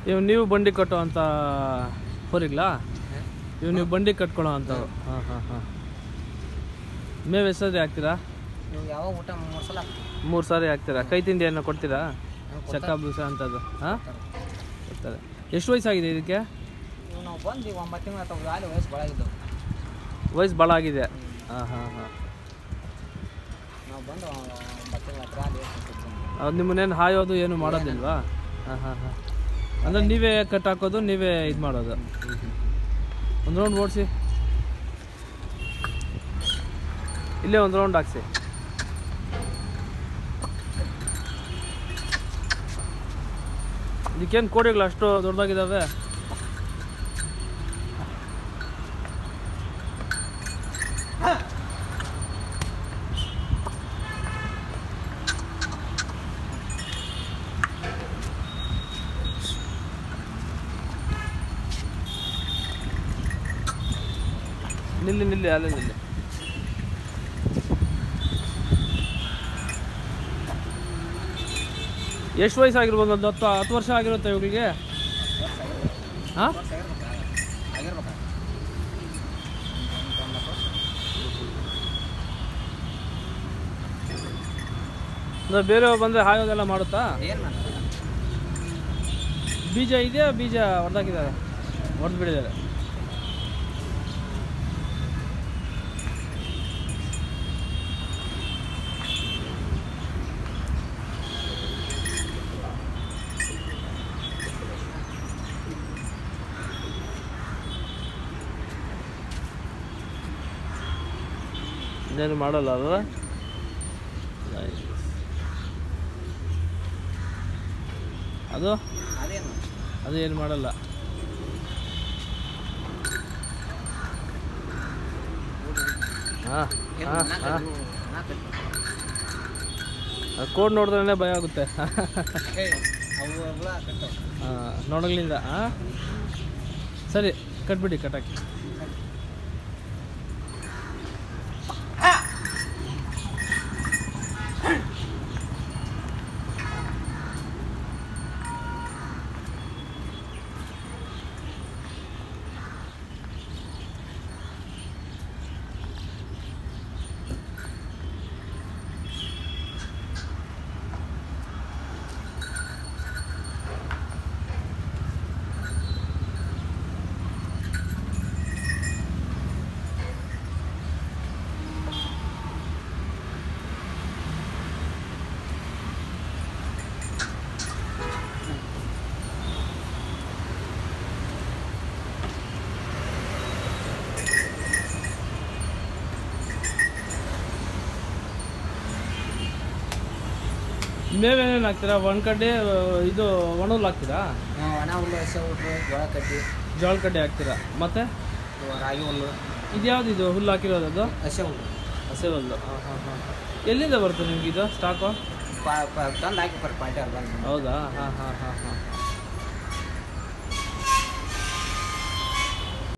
ಇವು ನೀವು ಬಂಡಿ ಕಟ್ಟೋ ಅಂತ ಹೋರಿಗ್ಲಾ ಇವು ನೀವು ಬಂಡಿ ಕಟ್ಕೊಳ್ಳೋ ಅಂಥವು ಹಾಂ ಹಾಂ ಹಾಂ ಮೇವು ಎಷ್ಟಾದ್ರಿ ಹಾಕ್ತೀರಾ ನೀವು ಯಾವಾಗ ಊಟ ಮೂರು ಸಲ ಹಾಕ್ತೀವಿ ಮೂರು ಸಾರಿ ಹಾಕ್ತೀರಾ ಕೈ ತಿಂಡಿ ಏನೋ ಕೊಡ್ತೀರಾ ಚಕ್ಕ ಬೂಸ ಅಂಥದ್ದು ಹಾಂ ಕೊಡ್ತಾರೆ ಎಷ್ಟು ವಯಸ್ಸಾಗಿದೆ ಇದಕ್ಕೆ ಇವು ನಾವು ಬಂದು ಈಗ ಒಂಬತ್ತು ತಿಂಗಳು ತಗೊಂಡು ಅಲ್ಲಿ ವಯಸ್ಸು ಭಾಳ ಆಗಿದ್ದವು ವಯಸ್ಸು ಭಾಳ ಆಗಿದೆ ಹಾಂ ಹಾಂ ಹಾಂ ನಾವು ಬಂದು ಒಂಬತ್ತು ತಿಂಗಳ ಹತ್ರ ಅಲ್ಲಿ ಅದು ನಿಮ್ಮನ್ನೇನು ಹಾಯೋದು ಏನು ಮಾಡೋದಿಲ್ವಾ ಹಾಂ ಹಾಂ ಹಾಂ ಅಂದರೆ ನೀವೇ ಕಟ್ ಹಾಕೋದು ನೀವೇ ಇದು ಮಾಡೋದು ಒಂದು ರೌಂಡ್ ಓಡಿಸಿ ಇಲ್ಲೇ ಒಂದು ರೌಂಡ್ ಹಾಕ್ಸಿ ಇದಕ್ಕೇನು ಕೋಡಿಗಳು ಅಷ್ಟು ದೊಡ್ಡದಾಗಿದ್ದಾವೆ ನಿಲ್ಲಿ ನಿಲ್ಲಿ ಅಲ್ಲೇ ನಿಲ್ಲಿ ಎಷ್ಟು ವಯಸ್ಸಾಗಿರ್ಬೋದು ಒಂದು ಹತ್ತು ಹತ್ತು ವರ್ಷ ಆಗಿರುತ್ತೆ ಇವುಗಳಿಗೆ ಹಾಂ ಆಗಿರ್ಬೇಕು ಅಂದರೆ ಬೇರೆಯವ್ರು ಬಂದರೆ ಹಾಯೋದೆಲ್ಲ ಮಾಡುತ್ತಾ ಏನು ಮಾಡ್ತಾರೆ ಬೀಜ ಇದೆಯಾ ಬೀಜ ಹೊಡೆದಾಕಿದ್ದಾರೆ ಹೊಡೆದು ಬಿಟ್ಟಿದ್ದಾರೆ ಇನ್ನೇನು ಮಾಡಲ್ಲ ಅಲ್ವಾ Nice. ಅದು ಅದೇನು ಅದು ಏನು ಮಾಡಲ್ಲ ಹಾಂ ಏನು ಹಾಂ ಹಾಂ ನಾಲ್ಕು ಕೋಡ್ ನೋಡಿದ್ರೇ ಭಯ ಆಗುತ್ತೆ ಅವು ಹುಳ ಕಟ್ಟವು ಹಾಂ ನೋಡಲಿಂದ ಹಾಂ ಸರಿ ಕಟ್ಬಿಡಿ ಕಟ್ಟಾಕಿ ಮೇವೇನೇನು ಹಾಕ್ತೀರಾ ಒಣ ಕಡ್ಡಿ ಇದು ಒಣಹುಲ್ ಹಾಕ್ತೀರಾ ಒಣ ಹುಲ್ಲು ಹಸಿ ಹುಲ್ಲು ಜೋಳ ಕಡ್ಡಿ ಜೋಳ ಕಡ್ಡಿ ಹಾಕ್ತೀರಾ ಮತ್ತೆ ಇವು ರಾಗಿ ಹುಲ್ಲು ಇದ್ಯಾವ್ದು ಇದು ಹುಲ್ಲು ಹಾಕಿರೋದು ಅದು ಹಸಿ ಹುಲ್ಲು ಹಸೆ ಹುಲ್ಲು ಹಾಂ ಹಾಂ ಹಾಂ ಎಲ್ಲಿಂದ ಬರುತ್ತೆ ನಿಮ್ಗೆ ಇದು ಸ್ಟಾಕು ಪಾ ಪಾ ತಂದು ಹಾಕಿ ಬರ್ ಪಾಟಿ ಅವ್ರು ಬಂದು ಹೌದಾ ಹಾಂ ಹಾಂ ಹಾಂ ಹಾಂ